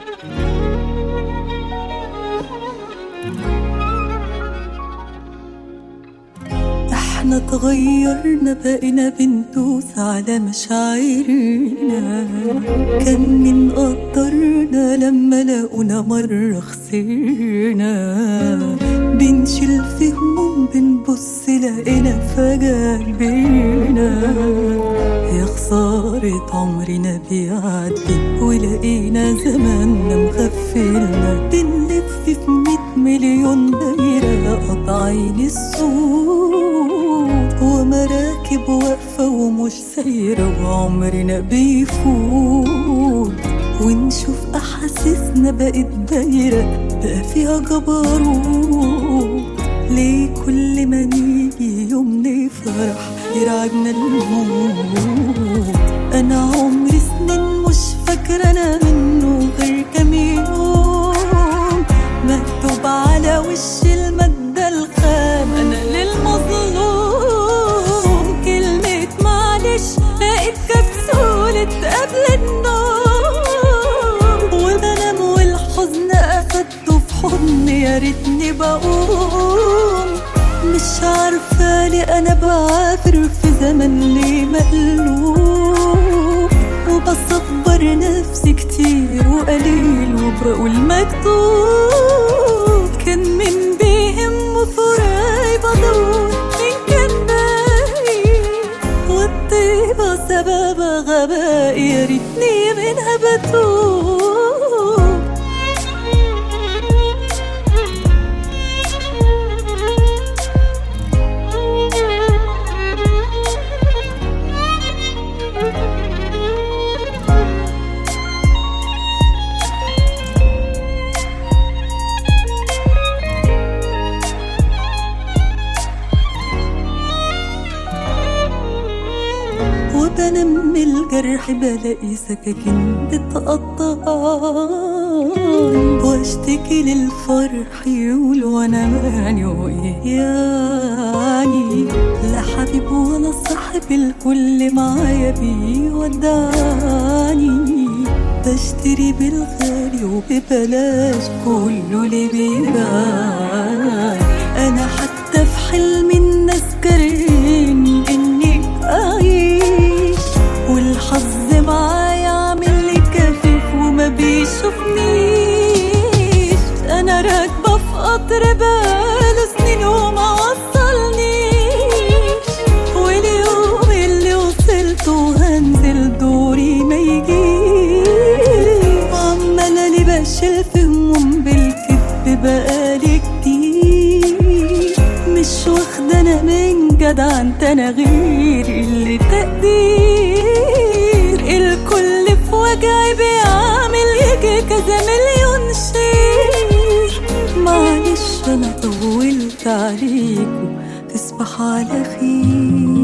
احنا تغيرنا بقينا بندوس على مشاعرنا كان من قدرنا لما لقونا مرة خسرنا بنشيل في هموم بنبص لقينا فجأة كبرنا يا خسارة عمرنا بيعدي ولقينا زماننا مغفلنا بنلف في مية مليون دايرة قطعين الصوت ومراكب واقفة ومش سايرة وعمرنا بيفوت ونشوف أحاسيسنا بقت دايرة بقى فيها جبروت ليه كل ما نيجي يوم نفرح يرعبنا الموت أنا عمري سنين مش فاكرة أنا منه غير كام يوم مكتوب على وش المادة الخام أنا للمظلوم كلمة معلش بقت كبسولة قبل النوم وبنام والحزن أخدته في حضني يا ريتني بقوم مش عارفة ليه أنا بعافر في زمن ليه مقلوب وبصبر نفسي كتير وقليل وبقول مكتوب كان من بيهم فراي بدور من كان باقي والطيبة سبب غبائي يا ريتني منها بتوب وبنم الجرح بلاقي سكاكين بتقطع واشتكي للفرح يقولوا انا ماني وايه يعني لا حبيب ولا صاحب الكل معايا بيودعني بشتري بالغالي وببلاش كله اللي بيبان انا حتى في حلم الناس كارهين اني اعيش والحظ معايا عامل لي كفيف وما بيشوفنيش انا راكبه في قطر بقاله سنين وما وصلنيش واليوم اللي وصلت وهنزل دوري ما يجيش وعمالة لي بشيل في هموم بالكذب بقالي كتير مش واخدة انا من جدع انت انا غير اللي تقدير الكل في وجعي بيعمل يجي كذا مليون شيء معلش انا طولت عليكم تصبح على خير